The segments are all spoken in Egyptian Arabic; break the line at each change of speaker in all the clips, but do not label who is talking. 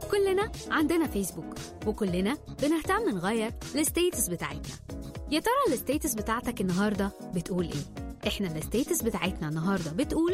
كلنا عندنا فيسبوك وكلنا بنهتم نغير الستيتس بتاعتنا يا ترى الستيتس بتاعتك النهارده بتقول ايه احنا الستيتس بتاعتنا النهارده بتقول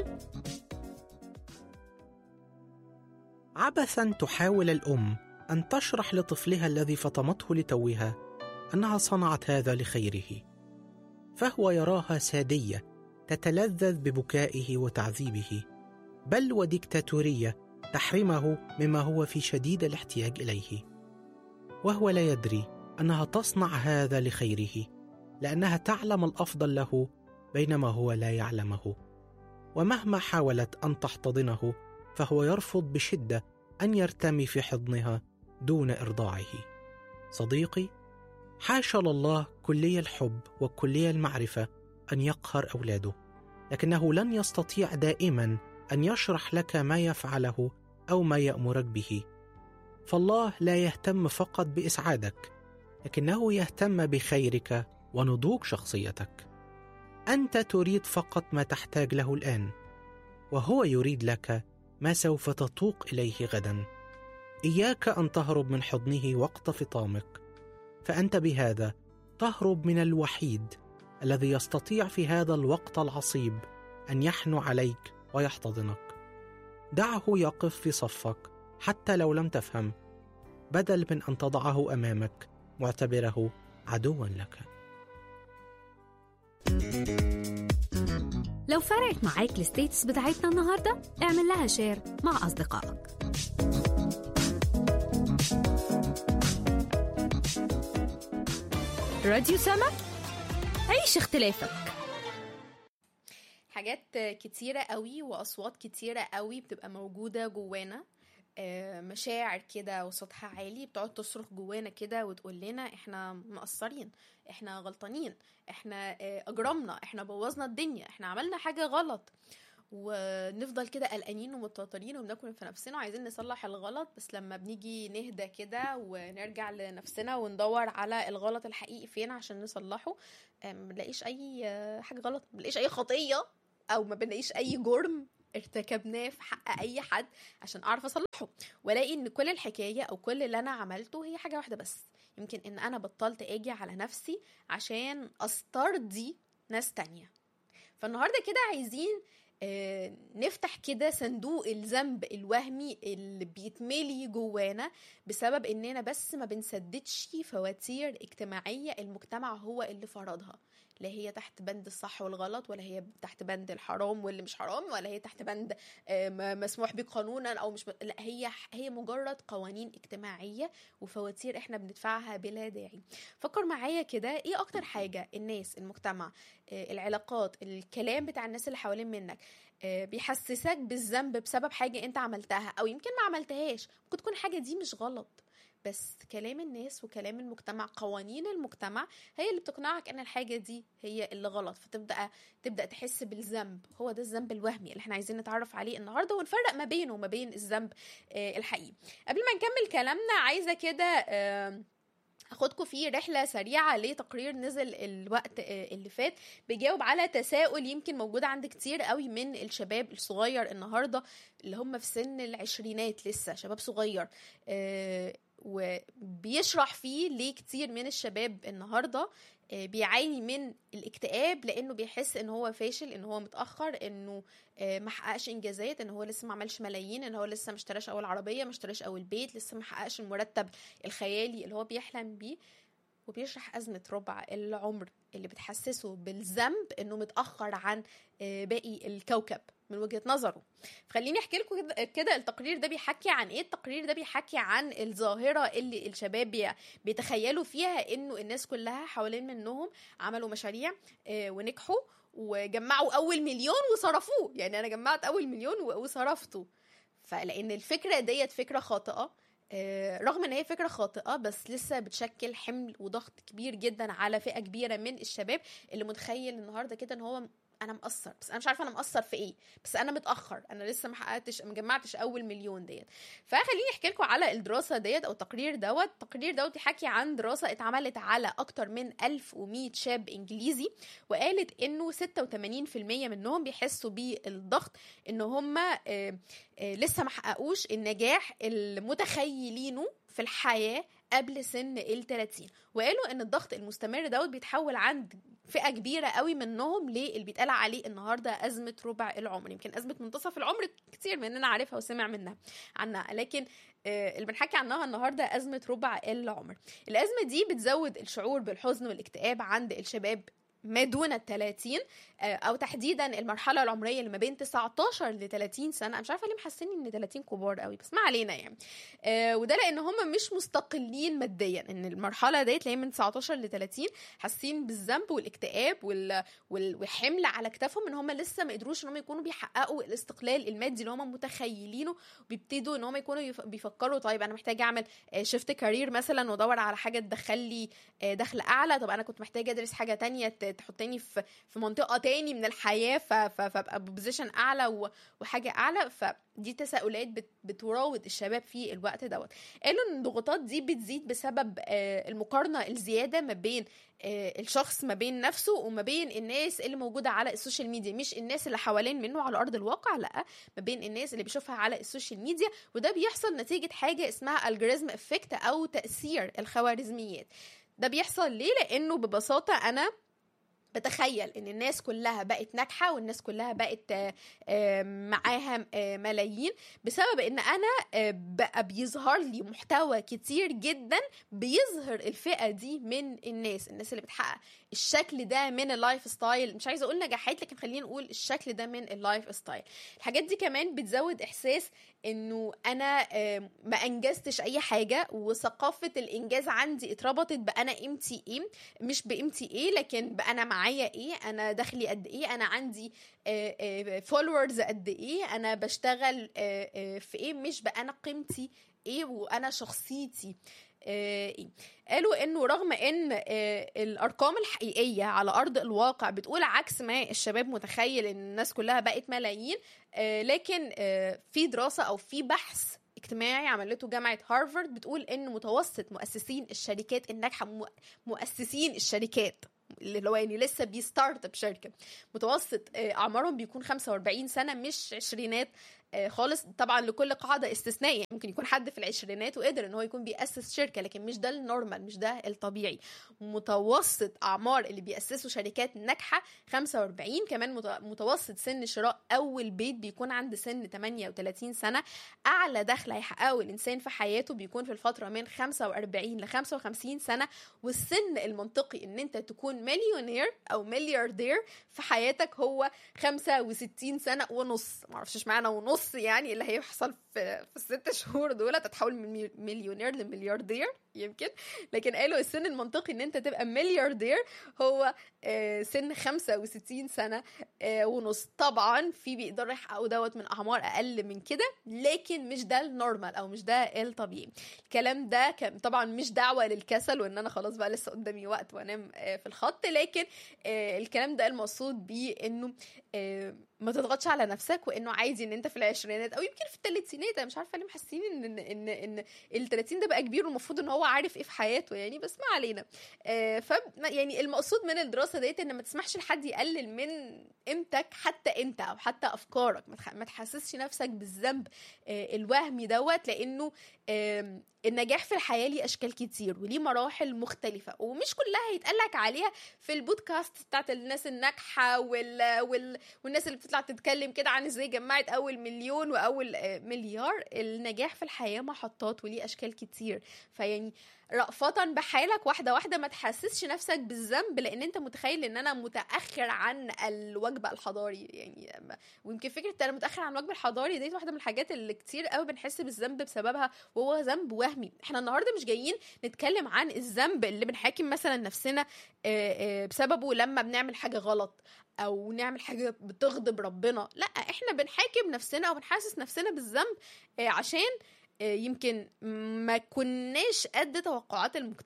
عبثا تحاول الام ان تشرح لطفلها الذي فطمته لتوها انها صنعت هذا لخيره فهو يراها ساديه تتلذذ ببكائه وتعذيبه بل وديكتاتوريه تحرمه مما هو في شديد الاحتياج اليه وهو لا يدري انها تصنع هذا لخيره لانها تعلم الافضل له بينما هو لا يعلمه ومهما حاولت ان تحتضنه فهو يرفض بشده ان يرتمي في حضنها دون ارضاعه صديقي حاشا لله كلي الحب وكلي المعرفه ان يقهر اولاده لكنه لن يستطيع دائما ان يشرح لك ما يفعله او ما يامرك به فالله لا يهتم فقط باسعادك لكنه يهتم بخيرك ونضوج شخصيتك انت تريد فقط ما تحتاج له الان وهو يريد لك ما سوف تتوق اليه غدا اياك ان تهرب من حضنه وقت فطامك فانت بهذا تهرب من الوحيد الذي يستطيع في هذا الوقت العصيب ان يحنو عليك ويحتضنك دعه يقف في صفك حتى لو لم تفهم بدل من ان تضعه امامك معتبره عدوا لك
لو فرقت معاك الستيتس بتاعتنا النهارده اعمل لها شير مع اصدقائك راديو سما عيش اختلافك
حاجات كتيرة قوي وأصوات كتيرة قوي بتبقى موجودة جوانا آه، مشاعر كده وصوتها عالي بتقعد تصرخ جوانا كده وتقول لنا احنا مقصرين احنا غلطانين احنا آه، اجرمنا احنا بوظنا الدنيا احنا عملنا حاجة غلط ونفضل كده قلقانين ومتوترين وبناكل في نفسنا وعايزين نصلح الغلط بس لما بنيجي نهدى كده ونرجع لنفسنا وندور على الغلط الحقيقي فين عشان نصلحه آه، ما بنلاقيش اي آه، حاجه غلط ما بنلاقيش اي خطيه او ما بنلاقيش اي جرم ارتكبناه في حق اي حد عشان اعرف اصلحه والاقي ان كل الحكايه او كل اللي انا عملته هي حاجه واحده بس يمكن ان انا بطلت اجي على نفسي عشان استرضي ناس تانية فالنهارده كده عايزين آه، نفتح كده صندوق الذنب الوهمي اللي بيتملي جوانا بسبب اننا بس ما بنسددش فواتير اجتماعيه المجتمع هو اللي فرضها لا هي تحت بند الصح والغلط ولا هي تحت بند الحرام واللي مش حرام ولا هي تحت بند آه، م- مسموح به قانونا او مش م... لا هي هي مجرد قوانين اجتماعيه وفواتير احنا بندفعها بلا داعي فكر معايا كده ايه اكتر حاجه الناس المجتمع آه، العلاقات الكلام بتاع الناس اللي حوالين منك آه، بيحسسك بالذنب بسبب حاجه انت عملتها او يمكن ما عملتهاش ممكن تكون حاجه دي مش غلط بس كلام الناس وكلام المجتمع قوانين المجتمع هي اللي بتقنعك ان الحاجه دي هي اللي غلط فتبدا تبدا تحس بالذنب هو ده الذنب الوهمي اللي احنا عايزين نتعرف عليه النهارده ونفرق ما بينه وما بين الذنب آه، الحقيقي قبل ما نكمل كلامنا عايزه كده آه، هاخدكم في رحله سريعه لتقرير نزل الوقت آه، اللي فات بيجاوب على تساؤل يمكن موجود عند كتير قوي من الشباب الصغير النهارده اللي هم في سن العشرينات لسه شباب صغير آه، وبيشرح فيه ليه كتير من الشباب النهارده آه، بيعاني من الاكتئاب لانه بيحس ان هو فاشل ان هو متاخر انه آه، ما حققش انجازات ان هو لسه ما عملش ملايين ان هو لسه ما اشتراش اول عربيه ما اشتراش اول بيت لسه ما حققش المرتب الخيالي اللي هو بيحلم بيه وبيشرح أزمة ربع العمر اللي بتحسسه بالذنب إنه متأخر عن آه، باقي الكوكب من وجهة نظره فخليني أحكي لكم كده- كده التقرير ده بيحكي عن إيه التقرير ده بيحكي عن الظاهرة اللي الشباب بي- بيتخيلوا فيها إنه الناس كلها حوالين منهم عملوا مشاريع آه، ونجحوا وجمعوا أول مليون وصرفوه يعني أنا جمعت أول مليون و- وصرفته فلأن الفكرة ديت فكرة خاطئة آه، رغم ان هي فكره خاطئه بس لسه بتشكل حمل وضغط كبير جدا على فئه كبيره من الشباب اللي متخيل النهارده كده ان هو انا مقصر بس انا مش عارفه انا مقصر في ايه بس انا متاخر انا لسه ما حققتش ما جمعتش اول مليون ديت فخليني احكي لكم على الدراسه ديت او التقرير دوت التقرير دوت بيحكي عن دراسه اتعملت على اكتر من 1100 شاب انجليزي وقالت انه 86% منهم بيحسوا بالضغط ان هم آه، آه، لسه ما حققوش النجاح المتخيلينه في الحياه قبل سن ال 30 وقالوا ان الضغط المستمر دوت بيتحول عند فئه كبيره قوي منهم للي بيتقال عليه النهارده ازمه ربع العمر يمكن ازمه منتصف العمر كتير مننا عارفها وسمع منها عنها لكن آه، اللي بنحكي عنها النهارده ازمه ربع العمر الازمه دي بتزود الشعور بالحزن والاكتئاب عند الشباب ما دون ال 30 آه، او تحديدا المرحله العمريه اللي ما بين 19 ل 30 سنه انا مش عارفه ليه محسني ان 30 كبار قوي بس ما علينا يعني آه، وده لان هم مش مستقلين ماديا ان المرحله ديت اللي هي من 19 ل 30 حاسين بالذنب والاكتئاب وال... وال... والحمل على كتافهم ان هم لسه ما قدروش ان هم يكونوا بيحققوا الاستقلال المادي اللي هم متخيلينه وبيبتدوا ان هم يكونوا يف... بيفكروا طيب انا محتاج اعمل شيفت كارير مثلا وادور على حاجه تدخل لي آه، دخل اعلى طب انا كنت محتاجه ادرس حاجه تانية ت- تحطني في في منطقه تاني من الحياه ف... ف... فابقى بوزيشن اعلى و... وحاجه اعلى فدي تساؤلات بت... بتراود الشباب في الوقت دوت قالوا ان الضغوطات دي بتزيد بسبب آه، المقارنه الزياده ما بين آه، الشخص ما بين نفسه وما بين الناس اللي موجوده على السوشيال ميديا مش الناس اللي حوالين منه على ارض الواقع لا ما بين الناس اللي بيشوفها على السوشيال ميديا وده بيحصل نتيجه حاجه اسمها الجوريزم افكت او تاثير الخوارزميات ده بيحصل ليه لانه ببساطه انا بتخيل ان الناس كلها بقت ناجحه والناس كلها بقت آه، آه، معاها آه، ملايين بسبب ان انا آه، بقى بيظهر لي محتوى كتير جدا بيظهر الفئه دي من الناس الناس اللي بتحقق الشكل ده من اللايف ستايل مش عايزه اقول نجاحات لكن خلينا نقول الشكل ده من اللايف ستايل الحاجات دي كمان بتزود احساس انه انا آه، ما انجزتش اي حاجه وثقافه الانجاز عندي اتربطت بانا قيمتي ايه مش بقيمتي ايه لكن بانا معايا ايه انا دخلي قد ايه انا عندي فولورز قد ايه انا بشتغل آه، آه، في ايه مش بانا قيمتي ايه وانا شخصيتي آه، ايه قالوا انه رغم ان آه، الارقام الحقيقيه على ارض الواقع بتقول عكس ما الشباب متخيل ان الناس كلها بقت ملايين آه، لكن آه، في دراسه او في بحث اجتماعي عملته جامعه هارفارد بتقول ان متوسط مؤسسين الشركات الناجحه مؤ- مؤسسين الشركات اللي هو يعني لسه بيستارت اب شركه متوسط آه، اعمارهم بيكون 45 سنه مش عشرينات آه، خالص طبعا لكل قاعده استثنائي يعني ممكن يكون حد في العشرينات وقدر ان هو يكون بيأسس شركه لكن مش ده النورمال مش ده الطبيعي متوسط اعمار اللي بيأسسوا شركات ناجحه 45 كمان مت- متوسط سن شراء اول بيت بيكون عند سن 38 سنه اعلى دخل هيحققه الانسان في حياته بيكون في الفتره من 45 ل 55 سنه والسن المنطقي ان انت تكون مليونير او ملياردير في حياتك هو 65 سنه ونص معرفش اشمعنى ونص يعني اللي هيحصل في في الست شهور دول تتحول من مي- مليونير لملياردير يمكن لكن قالوا السن المنطقي ان انت تبقى ملياردير هو آه، سن 65 سنه آه، ونص طبعا في بيقدروا يحققوا دوت من اعمار اقل من كده لكن مش ده النورمال او مش ده الطبيعي الكلام ده كان طبعا مش دعوه للكسل وان انا خلاص بقى لسه قدامي وقت وانام آه، في الخط لكن آه، الكلام ده المقصود بيه انه آه، ما تضغطش على نفسك وانه عادي ان انت في العشرينات او يمكن في الثلاثينات انا مش عارفه ليه محسين ان ان ان, إن ال 30 ده بقى كبير والمفروض ان هو عارف ايه في حياته يعني بس ما علينا آه، ف يعني المقصود من الدراسه ديت ان ما تسمحش لحد يقلل من قيمتك حتى انت او حتى افكارك ما تح- ما تحسسش نفسك بالذنب آه، الوهمي دوت لانه آم، النجاح في الحياه ليه اشكال كتير وليه مراحل مختلفه ومش كلها هيتقالك عليها في البودكاست بتاعت الناس الناجحه وال... وال... والناس اللي بتطلع تتكلم كده عن ازاي جمعت اول مليون واول آه، مليار النجاح في الحياه محطات وليه اشكال كتير فيعني رأفة بحالك واحدة واحدة ما تحسسش نفسك بالذنب لأن أنت متخيل إن أنا متأخر عن الوجبة الحضاري يعني ما- ويمكن فكرة أنا متأخر عن الوجبة الحضاري دي واحدة من الحاجات اللي كتير قوي بنحس بالذنب بسببها وهو ذنب وهمي احنا النهاردة مش جايين نتكلم عن الذنب اللي بنحاكم مثلا نفسنا آه، آه، بسببه لما بنعمل حاجة غلط او نعمل حاجه بتغضب ربنا لا احنا بنحاكم نفسنا او بنحسس نفسنا بالذنب آه، عشان آه، يمكن ما كناش قد توقعات المجتمع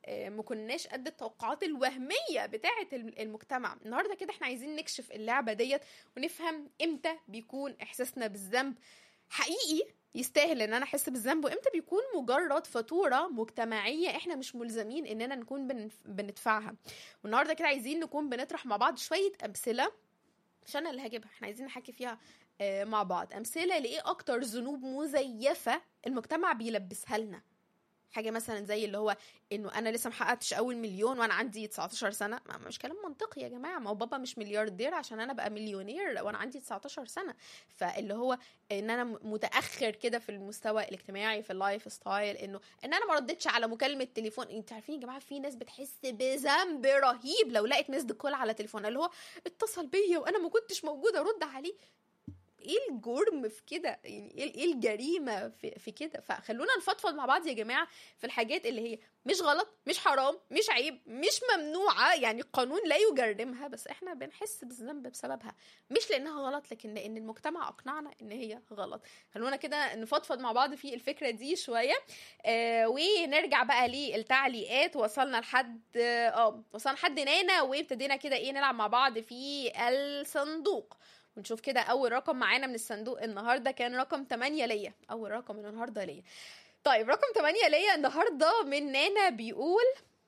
آه، ما كناش قد التوقعات الوهميه بتاعه الم- المجتمع النهارده كده احنا عايزين نكشف اللعبه ديت ونفهم امتى بيكون احساسنا بالذنب حقيقي يستاهل ان انا احس بالذنب وامتى بيكون مجرد فاتوره مجتمعيه احنا مش ملزمين اننا نكون بنف- بندفعها والنهارده كده عايزين نكون بنطرح مع بعض شويه امثله مش انا اللي هجيبها احنا عايزين نحكي فيها آه، مع بعض امثله لايه اكتر ذنوب مزيفه المجتمع بيلبسها لنا حاجه مثلا زي اللي هو انه انا لسه محققتش اول مليون وانا عندي 19 سنه ما مش كلام منطقي يا جماعه ما هو بابا مش ملياردير عشان انا ابقى مليونير وانا عندي 19 سنه فاللي هو ان انا م- متاخر كده في المستوى الاجتماعي في اللايف ستايل انه ان انا ما ردتش على مكالمه تليفون انت عارفين يا جماعه في ناس بتحس بذنب رهيب لو لقت مسد كول على تليفونها اللي هو اتصل بيا وانا ما كنتش موجوده ارد عليه ايه الجرم في كده يعني ايه ايه الجريمه في, في كده فخلونا نفضفض مع بعض يا جماعه في الحاجات اللي هي مش غلط مش حرام مش عيب مش ممنوعه يعني القانون لا يجرمها بس احنا بنحس بالذنب بسببها مش لانها غلط لكن لان المجتمع اقنعنا ان هي غلط خلونا كده نفضفض مع بعض في الفكره دي شويه آه ونرجع بقى للتعليقات وصلنا لحد اه وصلنا لحد نانا وابتدينا كده ايه نلعب مع بعض في الصندوق ونشوف كده اول رقم معانا من الصندوق النهارده كان رقم 8 ليا اول رقم من النهارده ليا طيب رقم 8 ليا النهارده من نانا بيقول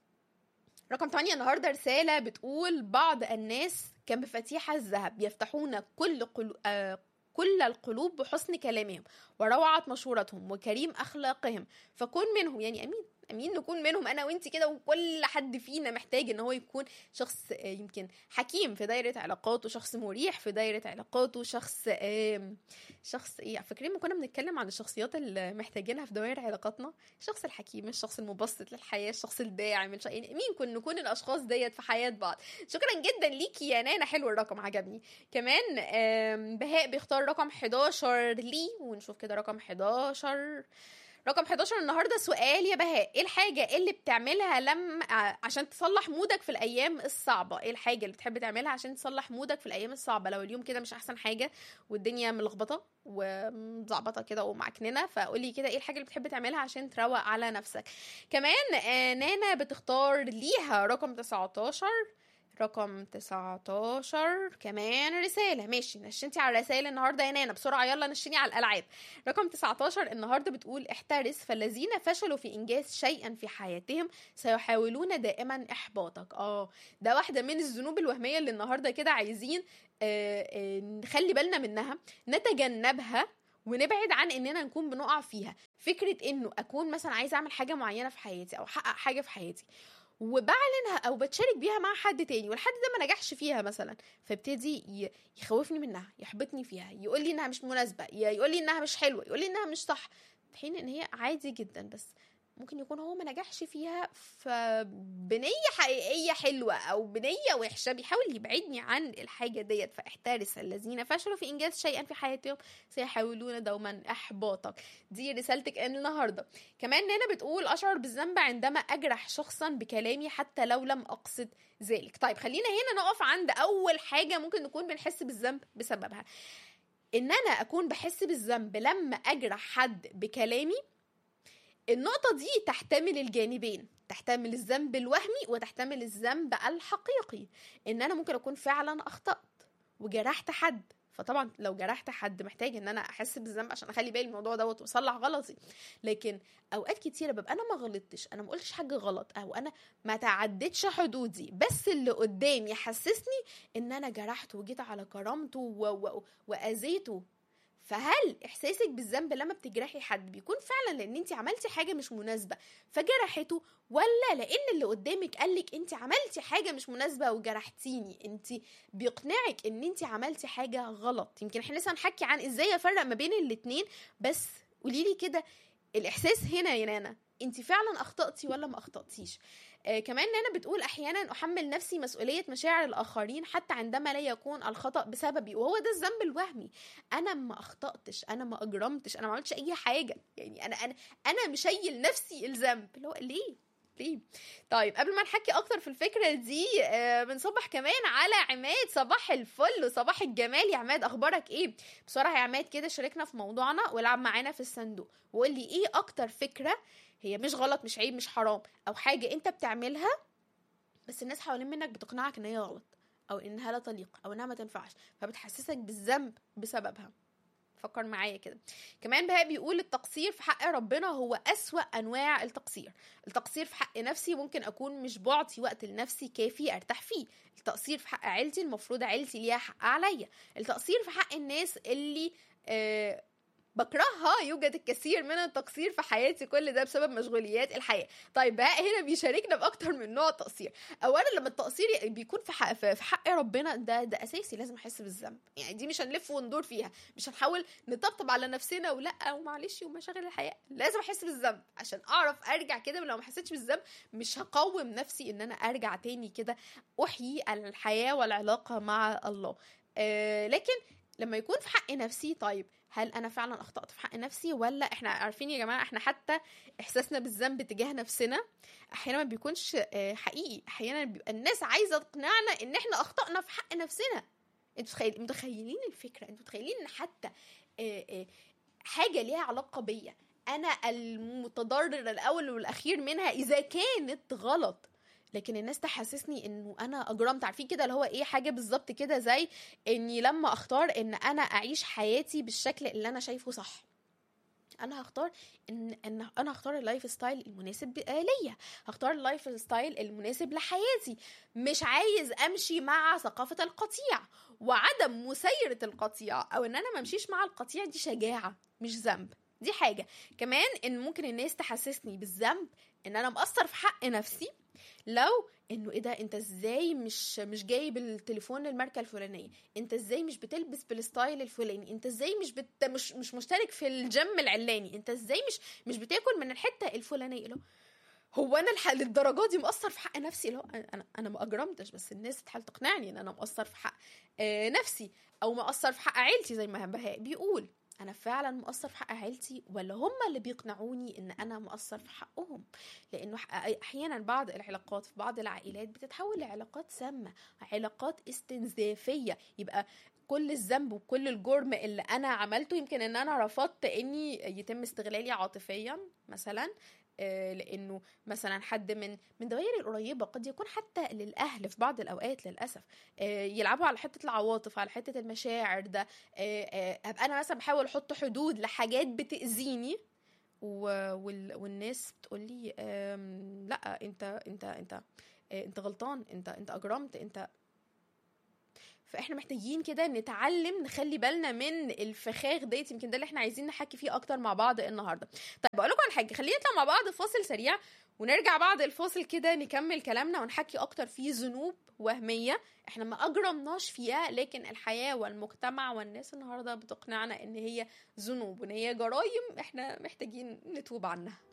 رقم 8 النهارده رساله بتقول بعض الناس كمفاتيح الذهب يفتحون كل قلو... آه كل القلوب بحسن كلامهم وروعة مشورتهم وكريم أخلاقهم فكن منهم يعني أمين امين نكون منهم انا وانت كده وكل حد فينا محتاج ان هو يكون شخص آه، يمكن حكيم في دايره علاقاته شخص مريح في دايره علاقاته شخص آم، شخص ايه فاكرين ما كنا بنتكلم عن الشخصيات اللي محتاجينها في دوائر علاقاتنا الشخص الحكيم الشخص المبسط للحياه الشخص الداعم الش... يعني مين كن نكون الاشخاص ديت في حياه بعض شكرا جدا ليكي يا نانا حلو الرقم عجبني كمان آم، بهاء بيختار رقم 11 لي ونشوف كده رقم 11 رقم 11 النهارده سؤال يا بهاء ايه الحاجه اللي بتعملها لما ع- عشان تصلح مودك في الايام الصعبه ايه الحاجه اللي بتحب تعملها عشان تصلح مودك في الايام الصعبه لو اليوم كده مش احسن حاجه والدنيا ملخبطه ومظبطه كده ومعكننه فقولي كده ايه الحاجه اللي بتحب تعملها عشان تروق على نفسك كمان آه، نانا بتختار ليها رقم 19 رقم 19 كمان رسالة ماشي نشنتي على الرسائل النهاردة يا نانا بسرعة يلا نشني على الألعاب رقم 19 النهاردة بتقول احترس فالذين فشلوا في إنجاز شيئا في حياتهم سيحاولون دائما إحباطك اه ده واحدة من الذنوب الوهمية اللي النهاردة كده عايزين آه، آه، نخلي بالنا منها نتجنبها ونبعد عن اننا نكون بنقع فيها فكره انه اكون مثلا عايزه اعمل حاجه معينه في حياتي او احقق حاجه في حياتي وبعلنها او بتشارك بيها مع حد تاني والحد ده ما نجحش فيها مثلا فابتدي ي- يخوفني منها يحبطني فيها يقول لي انها مش مناسبه يقول لي انها مش حلوه يقول لي انها مش صح في حين ان هي عادي جدا بس ممكن يكون هو ما نجحش فيها فبنية حقيقية حلوة أو بنية وحشة بيحاول يبعدني عن الحاجة ديت فاحترس الذين فشلوا في إنجاز شيئا في حياتهم سيحاولون دوما إحباطك دي رسالتك النهاردة كمان نانا بتقول أشعر بالذنب عندما أجرح شخصا بكلامي حتى لو لم أقصد ذلك طيب خلينا هنا نقف عند أول حاجة ممكن نكون بنحس بالذنب بسببها إن أنا أكون بحس بالذنب لما أجرح حد بكلامي النقطة دي تحتمل الجانبين تحتمل الذنب الوهمي وتحتمل الذنب الحقيقي ان انا ممكن اكون فعلا اخطأت وجرحت حد فطبعا لو جرحت حد محتاج ان انا احس بالذنب عشان اخلي بالي من الموضوع دوت واصلح غلطي لكن اوقات كتيره ببقى انا ما غلطتش انا ما قلتش حاجه غلط او انا ما تعدتش حدودي بس اللي قدامي حسسني ان انا جرحته وجيت على كرامته و... و... واذيته فهل احساسك بالذنب لما بتجرحي حد بيكون فعلا لان انت عملتي حاجه مش مناسبه فجرحته ولا لان اللي قدامك قالك انت عملتي حاجه مش مناسبه وجرحتيني انت بيقنعك ان انت عملتي حاجه غلط يمكن احنا لسه هنحكي عن ازاي افرق ما بين الاتنين بس قولي لي كده الاحساس هنا يا نانا انت فعلا اخطاتي ولا ما اخطاتيش آه كمان نانا بتقول احيانا احمل نفسي مسؤوليه مشاعر الاخرين حتى عندما لا يكون الخطا بسببي وهو ده الذنب الوهمي انا ما اخطاتش انا ما اجرمتش انا ما عملتش اي حاجه يعني انا انا انا مشيل نفسي الذنب اللي هو ليه ليه طيب قبل ما نحكي اكتر في الفكره دي آه بنصبح كمان على عماد صباح الفل وصباح الجمال يا عماد اخبارك ايه بصراحه يا عماد كده شاركنا في موضوعنا والعب معانا في الصندوق وقول لي ايه اكتر فكره هي مش غلط مش عيب مش حرام او حاجه انت بتعملها بس الناس حوالين منك بتقنعك ان هي غلط او انها لا تليق او انها ما تنفعش فبتحسسك بالذنب بسببها فكر معايا كده كمان بقى بيقول التقصير في حق ربنا هو أسوأ أنواع التقصير التقصير في حق نفسي ممكن أكون مش بعطي وقت لنفسي كافي أرتاح فيه التقصير في حق عيلتي المفروض عيلتي ليها حق عليا التقصير في حق الناس اللي آه بكرهها يوجد الكثير من التقصير في حياتي كل ده بسبب مشغوليات الحياه طيب بقى هنا بيشاركنا باكتر من نوع تقصير اولا لما التقصير بيكون في حق في حق ربنا ده ده اساسي لازم احس بالذنب يعني دي مش هنلف وندور فيها مش هنحاول نطبطب على نفسنا ولا ومعلش ومشاغل الحياه لازم احس بالذنب عشان اعرف ارجع كده لو ما حسيتش بالذنب مش هقوم نفسي ان انا ارجع تاني كده احيي الحياه والعلاقه مع الله آه لكن لما يكون في حق نفسي طيب هل انا فعلا اخطات في حق نفسي ولا احنا عارفين يا جماعه احنا حتى احساسنا بالذنب تجاه نفسنا احيانا ما بيكونش حقيقي احيانا بيبقى الناس عايزه تقنعنا ان احنا اخطانا في حق نفسنا انتوا متخيل متخيلين الفكره انتوا متخيلين ان حتى حاجه ليها علاقه بيا انا المتضرر الاول والاخير منها اذا كانت غلط لكن الناس تحسسني انه انا اجرمت عارفين كده اللي هو ايه حاجه بالظبط كده زي اني لما اختار ان انا اعيش حياتي بالشكل اللي انا شايفه صح انا هختار ان ان انا هختار اللايف ستايل المناسب ليا هختار اللايف ستايل المناسب لحياتي مش عايز امشي مع ثقافه القطيع وعدم مسيره القطيع او ان انا ما امشيش مع القطيع دي شجاعه مش ذنب دي حاجه كمان ان ممكن الناس تحسسني بالذنب ان انا مقصر في حق نفسي لو انه ايه ده انت ازاي مش مش جايب التليفون الماركه الفلانيه انت ازاي مش بتلبس بالستايل الفلاني انت ازاي مش بت... مش مش مشترك في الجيم العلاني انت ازاي مش مش بتاكل من الحته الفلانيه لو هو انا الح... للدرجه دي مقصر في حق نفسي لو انا انا ما اجرمتش بس الناس تحاول تقنعني ان انا مقصر في حق آه نفسي او مقصر في حق عيلتي زي ما بهاء بيقول انا فعلا مقصر في حق عيلتي ولا هم اللي بيقنعوني ان انا مقصر في حقهم لانه احيانا بعض العلاقات في بعض العائلات بتتحول لعلاقات سامه علاقات استنزافيه يبقى كل الذنب وكل الجرم اللي انا عملته يمكن ان انا رفضت اني يتم استغلالي عاطفيا مثلا لانه مثلا حد من من دوائري القريبه قد يكون حتى للاهل في بعض الاوقات للاسف يلعبوا على حته العواطف على حته المشاعر ده ابقى انا مثلا بحاول احط حدود لحاجات بتاذيني والناس بتقول لي لا انت انت انت انت غلطان انت انت اجرمت انت فاحنا محتاجين كده نتعلم نخلي بالنا من الفخاخ ديت يمكن ده اللي احنا عايزين نحكي فيه اكتر مع بعض النهارده طيب بقول لكم على حاجه خلينا نطلع مع بعض فاصل سريع ونرجع بعد الفاصل كده نكمل كلامنا ونحكي اكتر في ذنوب وهميه احنا ما اجرمناش فيها لكن الحياه والمجتمع والناس النهارده بتقنعنا ان هي ذنوب وان هي جرايم احنا محتاجين نتوب عنها